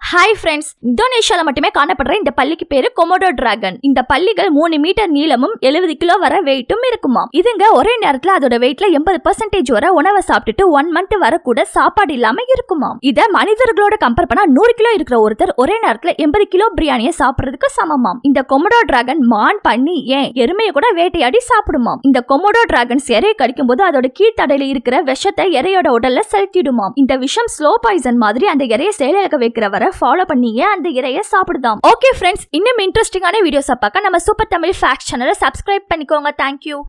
hi friends இந்தோனேஷியால மட்டுமே காணப்படுற இந்த பள்ளிக்கு பேரு கொமோடோ டிராகன் இந்த பள்ளிகள் மூணு மீட்டர் நீளமும் எழுபது கிலோ வர வெயிட்டும் இருக்குமா இதுங்க ஒரே நேரத்துல அதோட வெயிட்ல எண்பது பர்சன்டேஜ் வர உணவை சாப்பிட்டுட்டு ஒன் மந்த் வர கூட சாப்பாடு இல்லாம இருக்குமா இத மனிதர்களோட கம்பேர் பண்ணா நூறு கிலோ இருக்கிற ஒருத்தர் ஒரே நேரத்துல எண்பது கிலோ பிரியாணியை சாப்பிடுறதுக்கு சமமாம் இந்த கொமோடோ டிராகன் மான் பண்ணி ஏன் எருமையை கூட வேட்டையாடி சாப்பிடுமாம் இந்த கொமோடோ டிராகன்ஸ் இறையை கடிக்கும் போது அதோட கீழ்த்தடையில இருக்கிற விஷத்தை இறையோட உடல்ல செலுத்திடுமாம் இந்த விஷம் ஸ்லோ பாய்சன் மாதிரி அந்த இறையை செயலிழக்க வைக்கிற வரை ஃபாலோ பண்ணியே அந்த இறையை சாப்பிடுதாம் ஓகே ஃப்ரெண்ட்ஸ் இன்னும் இன்ட்ரெஸ்டிங்கான வீடியோஸை பார்க்க நம்ம சூப்பர் தமிழ் ஃபேக்ட் சேனலை சப்ஸ்கிரைப் பண்ணிக்கோங்க தேங்க்யூ